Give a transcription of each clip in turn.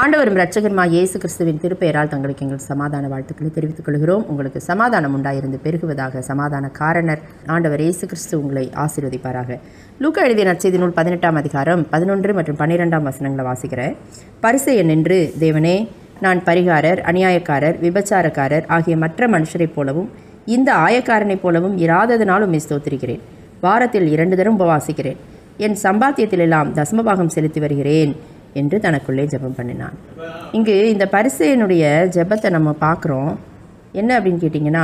ஆண்டவரும் இரட்சகருமா இயேசு கிறிஸ்துவின் திருப்பெயரால் தங்களுக்கு எங்கள் சமாதான வாழ்த்துக்களை தெரிவித்துக் கொள்கிறோம் உங்களுக்கு சமாதானம் உண்டாயிருந்து பெருகுவதாக சமாதான காரணர் ஆண்டவர் இயேசு கிறிஸ்து உங்களை ஆசீர்வதிப்பாராக லூக்கா எழுதிய நற்செய்தி நூல் பதினெட்டாம் அதிகாரம் பதினொன்று மற்றும் பன்னிரெண்டாம் வசனங்களை வாசிக்கிறேன் பரிசெயன் என்று தேவனே நான் பரிகாரர் அநியாயக்காரர் விபச்சாரக்காரர் ஆகிய மற்ற மனுஷரைப் போலவும் இந்த ஆயக்காரனைப் போலவும் இராததனால் உம்மை ஸ்தோத்திரிக்கிறேன் வாரத்தில் இரண்டு தரம் உபவாசிக்கிறேன் என் சம்பாத்தியத்திலெல்லாம் தசமபாகம் செலுத்தி வருகிறேன் என்று தனக்குள்ளே ஜெபம் பண்ணினான் இங்கு இந்த பரிசையனுடைய ஜெபத்தை நம்ம பார்க்குறோம் என்ன அப்படின்னு கேட்டிங்கன்னா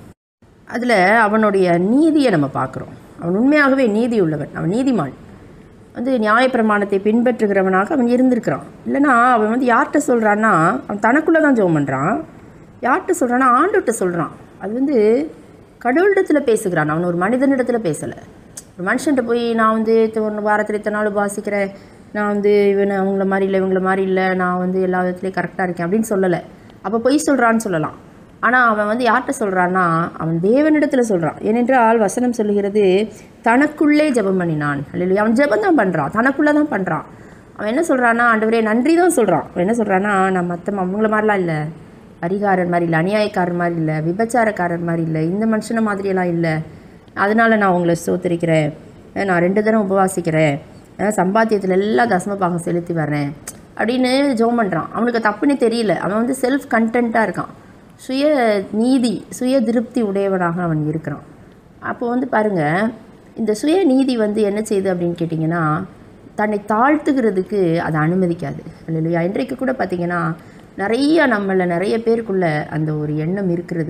அதில் அவனுடைய நீதியை நம்ம பார்க்குறோம் அவன் உண்மையாகவே நீதி உள்ளவன் அவன் நீதிமான் வந்து நியாயப்பிரமாணத்தை பின்பற்றுகிறவனாக அவன் இருந்திருக்கிறான் இல்லைனா அவன் வந்து யார்கிட்ட சொல்கிறான்னா அவன் தனக்குள்ளே தான் ஜெபம் பண்ணுறான் யார்கிட்ட சொல்கிறான்னா ஆண்டுகிட்ட சொல்கிறான் அது வந்து கடவுளிடத்தில் பேசுகிறான் அவன் ஒரு மனிதனிடத்தில் பேசலை ஒரு மனுஷன்ட்ட போய் நான் வந்து ஒரு வாரத்தில் இத்தனை நாள் உபாசிக்கிறேன் நான் வந்து இவன் அவங்கள மாதிரி இல்லை இவங்கள மாதிரி இல்லை நான் வந்து எல்லா விதத்துலேயும் கரெக்டாக இருக்கேன் அப்படின்னு சொல்லலை அப்போ பொய் சொல்கிறான்னு சொல்லலாம் ஆனால் அவன் வந்து யார்கிட்ட சொல்கிறான்னா அவன் தேவனிடத்தில் சொல்கிறான் ஏனென்றால் வசனம் சொல்லுகிறது தனக்குள்ளே ஜெபம் பண்ணினான் இல்லையா அவன் ஜெபம் தான் பண்ணுறான் தனக்குள்ளே தான் பண்ணுறான் அவன் என்ன சொல்கிறான்னா ஆண்டவரே நன்றி தான் சொல்கிறான் அவன் என்ன சொல்கிறான்னா நான் மற்ற அவங்கள மாதிரிலாம் இல்லை பரிகாரர் மாதிரி இல்லை அநியாயக்காரர் மாதிரி இல்லை விபச்சாரக்காரர் மாதிரி இல்லை இந்த மனுஷனை மாதிரியெல்லாம் இல்லை அதனால் நான் உங்களை சோத்தரிக்கிறேன் நான் ரெண்டு தரம் உபவாசிக்கிறேன் சம்பாத்தியத்தில் எல்லாம் தசமபாகம் செலுத்தி வரேன் அப்படின்னு ஜோம் பண்ணுறான் அவனுக்கு தப்புன்னு தெரியல அவன் வந்து செல்ஃப் கண்டென்ட்டாக இருக்கான் சுய நீதி சுய திருப்தி உடையவனாக அவன் இருக்கிறான் அப்போ வந்து பாருங்கள் இந்த சுய நீதி வந்து என்ன செய்யுது அப்படின்னு கேட்டிங்கன்னா தன்னை தாழ்த்துகிறதுக்கு அதை அனுமதிக்காது இல்லையா இன்றைக்கு கூட பார்த்திங்கன்னா நிறைய நம்மள நிறைய பேருக்குள்ள அந்த ஒரு எண்ணம் இருக்கிறது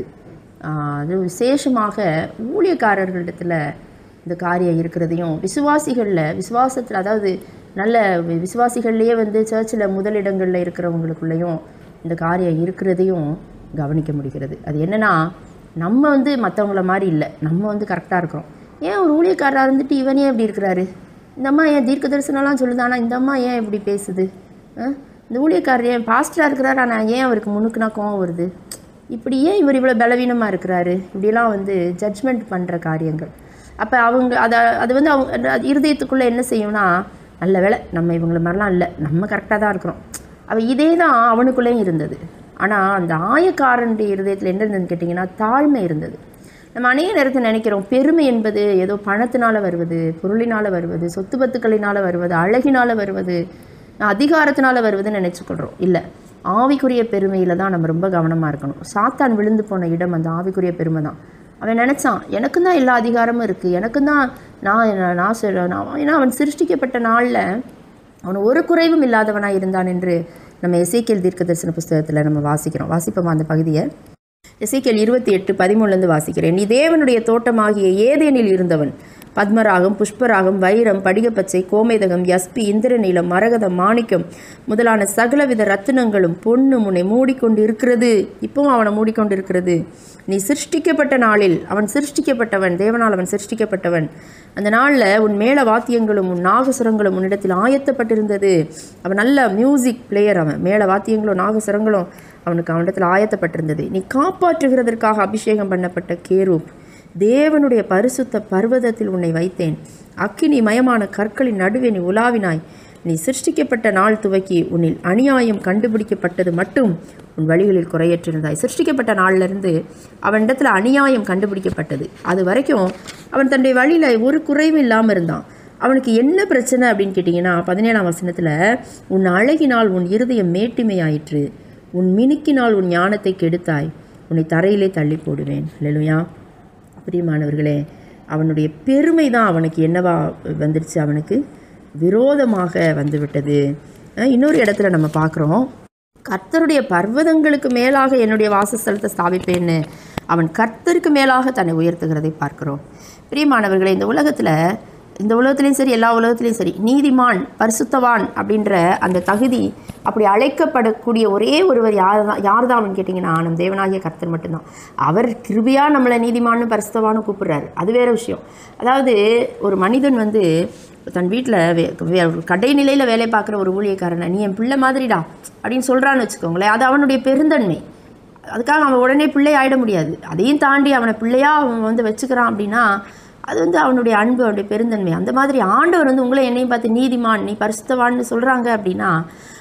அது விசேஷமாக ஊழியக்காரர்களிடத்தில் இந்த காரியம் இருக்கிறதையும் விசுவாசிகளில் விசுவாசத்தில் அதாவது நல்ல விசுவாசிகள்லேயே வந்து சர்ச்சில் முதலிடங்களில் இருக்கிறவங்களுக்குள்ளேயும் இந்த காரியம் இருக்கிறதையும் கவனிக்க முடிகிறது அது என்னென்னா நம்ம வந்து மற்றவங்கள மாதிரி இல்லை நம்ம வந்து கரெக்டாக இருக்கிறோம் ஏன் ஒரு ஊழியக்காரராக இருந்துட்டு இவன் ஏன் இப்படி இருக்கிறாரு இந்த அம்மா ஏன் தீர்க்க தரிசனம்லாம் சொல்லுது ஆனால் இந்த அம்மா ஏன் இப்படி பேசுது இந்த ஊழியக்காரர் ஏன் பாஸ்டராக இருக்கிறாரு ஆனால் ஏன் அவருக்கு முன்னுக்குனா கோவம் வருது இப்படி ஏன் இவர் இவ்வளோ பலவீனமாக இருக்கிறாரு இப்படிலாம் வந்து ஜட்ஜ்மெண்ட் பண்ணுற காரியங்கள் அப்போ அவங்க அதை அது வந்து அவங்க இருதயத்துக்குள்ளே என்ன செய்யும்னா நல்ல வேலை நம்ம இவங்கள மாதிரிலாம் இல்லை நம்ம கரெக்டாக தான் இருக்கிறோம் அவள் இதே தான் அவனுக்குள்ளேயும் இருந்தது ஆனால் அந்த ஆயக்காரனுடைய இருதயத்தில் என்ன இருந்ததுன்னு கேட்டிங்கன்னா தாழ்மை இருந்தது நம்ம அநேக நேரத்தில் நினைக்கிறோம் பெருமை என்பது ஏதோ பணத்தினால் வருவது பொருளினால் வருவது சொத்து பத்துக்களினால் வருவது அழகினால் வருவது அதிகாரத்தினால் வருவதுன்னு நினச்சிக்கொள்கிறோம் இல்லை ஆவிக்குரிய பெருமையில் தான் நம்ம ரொம்ப கவனமாக இருக்கணும் சாத்தான் விழுந்து போன இடம் அந்த ஆவிக்குரிய பெருமை தான் அவன் நினச்சான் எனக்கும் தான் எல்லா அதிகாரமும் இருக்குது எனக்கும் தான் நான் நான் சொல்ல நான் ஏன்னா அவன் சிருஷ்டிக்கப்பட்ட நாளில் அவன் ஒரு குறைவும் இல்லாதவனாக இருந்தான் என்று நம்ம எசேக்கியல் தீர்க்க தரிசன புஸ்தகத்தில் நம்ம வாசிக்கிறோம் வாசிப்போமா அந்த பகுதியை எசேக்கியல் இருபத்தி எட்டு பதிமூணுலேருந்து வாசிக்கிறேன் நீ தேவனுடைய தோட்டமாகிய ஏதேனில் இருந்தவன் பத்மராகம் புஷ்பராகம் வைரம் படிகப்பச்சை கோமேதகம் யஸ்பி இந்திரநீலம் மரகதம் மாணிக்கம் முதலான சகலவித ரத்தினங்களும் பொண்ணு முனை மூடிக்கொண்டு இருக்கிறது இப்பவும் அவனை மூடிக்கொண்டு இருக்கிறது நீ சிருஷ்டிக்கப்பட்ட நாளில் அவன் சிருஷ்டிக்கப்பட்டவன் தேவனால் அவன் சிருஷ்டிக்கப்பட்டவன் அந்த நாளில் உன் மேல வாத்தியங்களும் உன் நாகசுரங்களும் உன்னிடத்தில் ஆயத்தப்பட்டிருந்தது அவன் நல்ல மியூசிக் பிளேயர் அவன் மேல வாத்தியங்களும் நாகசுரங்களும் அவனுக்கு அவனிடத்தில் ஆயத்தப்பட்டிருந்தது நீ காப்பாற்றுகிறதற்காக அபிஷேகம் பண்ணப்பட்ட கேரூப் தேவனுடைய பரிசுத்த பர்வதத்தில் உன்னை வைத்தேன் அக்கினி மயமான கற்களின் நடுவே நீ உலாவினாய் நீ சிருஷ்டிக்கப்பட்ட நாள் துவக்கி உன்னில் அநியாயம் கண்டுபிடிக்கப்பட்டது மட்டும் உன் வழிகளில் குறையற்றிருந்தாய் சிருஷ்டிக்கப்பட்ட நாளிலிருந்து அவனிடத்தில் அநியாயம் கண்டுபிடிக்கப்பட்டது அது வரைக்கும் அவன் தன்னுடைய வழியில் ஒரு குறைவும் இல்லாமல் இருந்தான் அவனுக்கு என்ன பிரச்சனை அப்படின்னு கேட்டிங்கன்னா பதினேழாம் வசனத்தில் உன் அழகினால் உன் இருதயம் மேட்டிமையாயிற்று உன் மினுக்கினால் உன் ஞானத்தை கெடுத்தாய் உன்னை தரையிலே தள்ளி போடுவேன் இல்லையா பிரியமானவர்களே அவனுடைய பெருமை தான் அவனுக்கு என்னவா வந்துடுச்சு அவனுக்கு விரோதமாக வந்துவிட்டது இன்னொரு இடத்துல நம்ம பார்க்குறோம் கர்த்தருடைய பர்வதங்களுக்கு மேலாக என்னுடைய வாசஸ்தலத்தை ஸ்தாபிப்பேன்னு அவன் கர்த்தருக்கு மேலாக தன்னை உயர்த்துகிறதை பார்க்கிறோம் பிரியமானவர்களே இந்த உலகத்தில் இந்த உலகத்துலேயும் சரி எல்லா உலகத்துலேயும் சரி நீதிமான் பரிசுத்தவான் அப்படின்ற அந்த தகுதி அப்படி அழைக்கப்படக்கூடிய ஒரே ஒருவர் யார் தான் யார் தான் அப்படின்னு கேட்டிங்கன்னா நம் தேவனாகிய கர்த்தர் மட்டும்தான் அவர் கிருபியாக நம்மளை நீதிமான்னு பரிசுத்தவான்னு கூப்பிடுறாரு அது வேறு விஷயம் அதாவது ஒரு மனிதன் வந்து தன் வீட்டில் கடைநிலையில் வேலை பார்க்குற ஒரு ஊழியக்காரனை நீ என் பிள்ளை மாதிரிடா அப்படின்னு சொல்கிறான்னு வச்சுக்கோங்களேன் அது அவனுடைய பெருந்தன்மை அதுக்காக அவன் உடனே பிள்ளை ஆகிட முடியாது அதையும் தாண்டி அவனை பிள்ளையாக அவன் வந்து வச்சுக்கிறான் அப்படின்னா அது வந்து அவனுடைய அன்பு அவனுடைய பெருந்தன்மை அந்த மாதிரி ஆண்டவர் வந்து உங்களை என்னையும் பார்த்து நீதிமான் நீ பரிசுத்தவான்னு சொல்கிறாங்க அப்படின்னா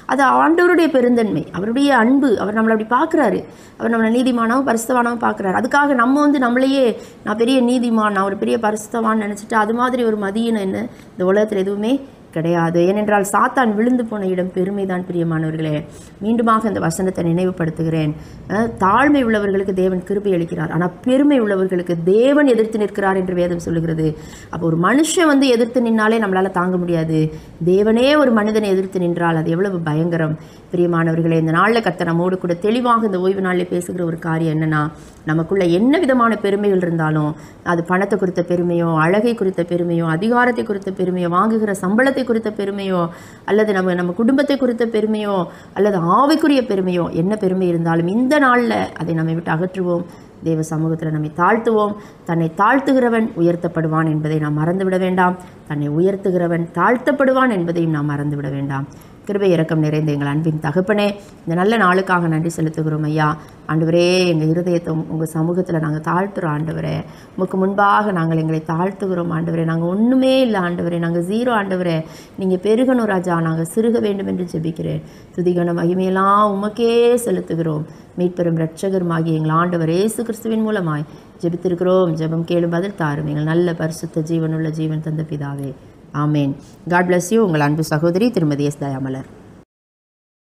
அது ஆண்டவருடைய பெருந்தன்மை அவருடைய அன்பு அவர் நம்மளை அப்படி பார்க்குறாரு அவர் நம்மளை நீதிமானவும் பரிசுத்தவானவும் பார்க்குறாரு அதுக்காக நம்ம வந்து நம்மளையே நான் பெரிய நீதிமான் நான் ஒரு பெரிய பரிசுத்தவான் நினச்சிட்டு அது மாதிரி ஒரு மதியினம் என்ன இந்த உலகத்தில் எதுவுமே கிடையாது ஏனென்றால் சாத்தான் விழுந்து போன இடம் பெருமைதான் பிரியமானவர்களே மீண்டுமாக இந்த வசனத்தை நினைவுபடுத்துகிறேன் அஹ், தாழ்மை உள்ளவர்களுக்கு தேவன் கிருபை அளிக்கிறார் ஆனால் பெருமை உள்ளவர்களுக்கு தேவன் எதிர்த்து நிற்கிறார் என்று வேதம் சொல்லுகிறது அப்போ ஒரு மனுஷன் வந்து எதிர்த்து நின்னாலே நம்மளால் தாங்க முடியாது தேவனே ஒரு மனிதனை எதிர்த்து நின்றால் அது எவ்வளவு பயங்கரம் பிரியமானவர்களே இந்த நாளில் கத்த நம்மோடு கூட தெளிவாக இந்த ஓய்வு நாளில் பேசுகிற ஒரு காரியம் என்னன்னா நமக்குள்ள என்ன விதமான பெருமைகள் இருந்தாலும் அது பணத்தை குறித்த பெருமையோ அழகை குறித்த பெருமையோ அதிகாரத்தை குறித்த பெருமையோ வாங்குகிற சம்பளத்தை குறித்த பெருமையோ அல்லது நம்ம நம்ம குடும்பத்தை குறித்த பெருமையோ அல்லது ஆவிக்குரிய பெருமையோ என்ன பெருமை இருந்தாலும் இந்த நாளில் அதை நம்மை விட்டு அகற்றுவோம் தேவ சமூகத்தில் நம்மை தாழ்த்துவோம் தன்னை தாழ்த்துகிறவன் உயர்த்தப்படுவான் என்பதை நாம் மறந்துவிட வேண்டாம் தன்னை உயர்த்துகிறவன் தாழ்த்தப்படுவான் என்பதையும் நாம் மறந்துவிட வேண்டாம் கிருபை இரக்கம் நிறைந்த எங்கள் அன்பின் தகப்பனே இந்த நல்ல நாளுக்காக நன்றி செலுத்துகிறோம் ஐயா ஆண்டவரே எங்கள் இருதயத்தை உங்கள் சமூகத்தில் நாங்கள் தாழ்த்துறோம் ஆண்டவரே உமக்கு முன்பாக நாங்கள் எங்களை தாழ்த்துகிறோம் ஆண்டவரே நாங்கள் ஒன்றுமே இல்லை ஆண்டவரே நாங்கள் ஜீரோ ஆண்டவரே நீங்கள் பெருகணும் ராஜா நாங்கள் சிறுக வேண்டும் என்று ஜெபிக்கிறேன் துதிகன மகிமையெல்லாம் உமக்கே செலுத்துகிறோம் மீட்பெரும் இரட்சகருமாகிய எங்கள் ஆண்டவர் இயேசு கிறிஸ்துவின் மூலமாய் ஜெபித்திருக்கிறோம் ஜெபம் கேளும் பதில் தாரும் எங்கள் நல்ல பரிசுத்த ஜீவனுள்ள ஜீவன் தந்த பிதாவே ஆமேன் காட் bless யூ உங்கள் அன்பு சகோதரி திருமதி எஸ் தயாமலர்